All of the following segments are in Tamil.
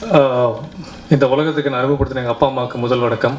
ஆஹ் இந்த உலகத்துக்கு நான் அறிமுகப்படுத்தின எங்கள் அப்பா அம்மாவுக்கு முதல் வணக்கம்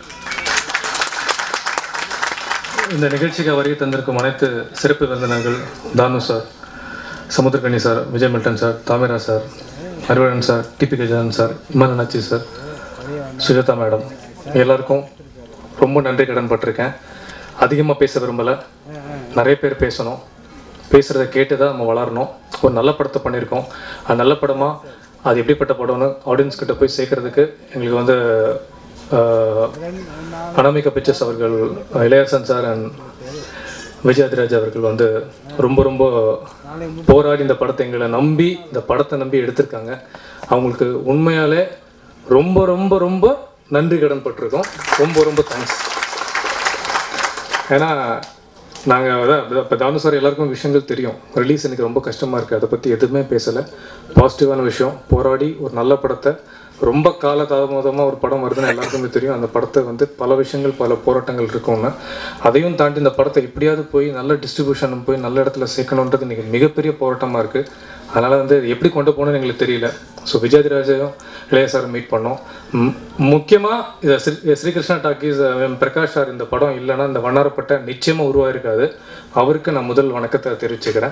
இந்த நிகழ்ச்சிக்கு வருகை தந்திருக்கும் அனைத்து சிறப்பு விருந்தினர்கள் Thanu sir Samuthirakani sir Vijay Milton sir Thamira sir Arivazhagan sir TP Gajanan sir Imman அண்ணாச்சி சார் சுஜாதா மேடம் எல்லாருக்கும் ரொம்ப நன்றி கடன் பட்டிருக்கேன் அதிகமாக பேச விரும்பலை நிறைய பேர் பேசணும் பேசுகிறத கேட்டு தான் நம்ம வளரணும் ஒரு நல்ல படத்தை பண்ணியிருக்கோம் அது நல்ல படமாக அது எப்படிப்பட்ட படம்னு ஆடியன்ஸ் கிட்ட போய் சேர்க்கறதுக்கு எங்களுக்கு வந்து ஆஹ், அனாமிகா பிக்சர்ஸ் அவர்கள் இளையரசன் சார் அண்ட் விஜயாதிராஜ் அவர்கள் வந்து ரொம்ப ரொம்ப போராடி இந்த படத்தை எங்களை நம்பி இந்த படத்தை நம்பி எடுத்திருக்காங்க அவங்களுக்கு உண்மையாலே ரொம்ப ரொம்ப ரொம்ப நன்றி கடன் பட்டிருக்கோம் ரொம்ப ரொம்ப தேங்க்ஸ் ஏன்னா நாங்கள் அதான் இப்போ தானு சார் எல்லாருக்கும் விஷயங்கள் தெரியும் ரிலீஸ் எனக்கு ரொம்ப கஷ்டமாக இருக்குது அதை பற்றி எதுவுமே பேசலை பாசிட்டிவான விஷயம் போராடி ஒரு நல்ல படத்தை ரொம்ப கால தாமதமாக ஒரு படம் வருதுன்னு எல்லாருக்குமே தெரியும் அந்த படத்தை வந்து பல விஷயங்கள் பல போராட்டங்கள் இருக்கும்னு அதையும் தாண்டி இந்த படத்தை எப்படியாவது போய் நல்ல டிஸ்ட்ரிபியூஷன் போய் நல்ல இடத்துல சேர்க்கணுன்றது இன்றைக்கி மிகப்பெரிய போராட்டமாக இருக்குது அதனால் வந்து இது எப்படி கொண்டு போகணும்னு எங்களுக்கு தெரியல ஸோ விஜயாதிராஜையும் இளைய சார் மீட் பண்ணோம் முக்கியமாக இதை Sri Srikrishna talkies M Prakash sir இந்த படம் இல்லைன்னா இந்த வண்ணாரப்பட்ட நிச்சயமாக உருவாயிருக்காது அவருக்கு நான் முதல் வணக்கத்தை தெரிவிச்சுக்கிறேன்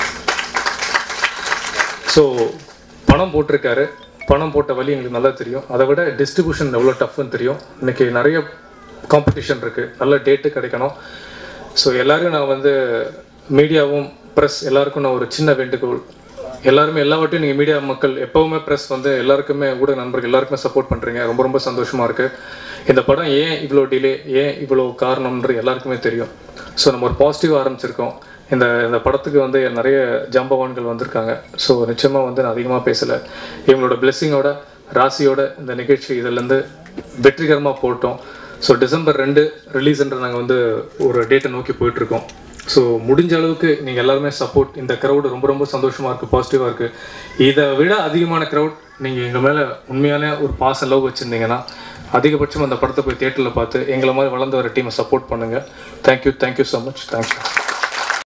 ஸோ பணம் போட்டிருக்காரு பணம் போட்ட வழி எங்களுக்கு நல்லா தெரியும் அதை விட டிஸ்ட்ரிபியூஷன் எவ்வளோ டஃப்னு தெரியும் இன்னைக்கு நிறைய காம்படிஷன் இருக்குது நல்ல டேட்டு கிடைக்கணும் ஸோ எல்லாரையும் நான் வந்து மீடியாவும் ப்ரெஸ் எல்லாருக்கும் நான் ஒரு சின்ன வேண்டுகோள் எல்லாருமே எல்லா வாட்டியும் நீங்கள் மீடியா மக்கள் எப்போவுமே ப்ரெஸ் வந்து எல்லாருக்குமே ஊடக நண்பர்கள் எல்லாருக்குமே சப்போர்ட் பண்ணுறீங்க ரொம்ப ரொம்ப சந்தோஷமாக இருக்குது இந்த படம் ஏன் இவ்வளோ டிலே ஏன் இவ்வளோ காரணம்ன்றது எல்லாருக்குமே தெரியும் ஸோ நம்ம ஒரு பாசிட்டிவ் ஆரம்பிச்சிருக்கோம் இந்த இந்த படத்துக்கு வந்து நிறைய ஜாம்பவான்கள் வந்திருக்காங்க ஸோ நிச்சயமாக வந்து நான் அதிகமாக பேசலை இவங்களோட பிளெஸ்ஸிங்கோட ராசியோட இந்த நிகழ்ச்சி இதிலேருந்து வெற்றிகரமாக போட்டோம் ஸோ டிசம்பர் ரெண்டு ரிலீஸ்ன்ற நாங்கள் வந்து ஒரு டேட்டை நோக்கி போயிட்டுருக்கோம் ஸோ முடிஞ்ச அளவுக்கு நீங்கள் எல்லாருமே சப்போர்ட் இந்த க்ரௌடு ரொம்ப ரொம்ப சந்தோஷமாக இருக்குது பாசிட்டிவாக இருக்குது இதை விட அதிகமான க்ரௌட் நீங்கள் எங்கள் மேலே உண்மையான ஒரு பாச லவ் வச்சுருந்தீங்கன்னா அதிகபட்சம் அந்த படத்தை போய் தேட்டரில் பார்த்து எங்களை மாதிரி வளர்ந்து வர டீமை சப்போர்ட் பண்ணுங்கள் thank you thank you so much thank you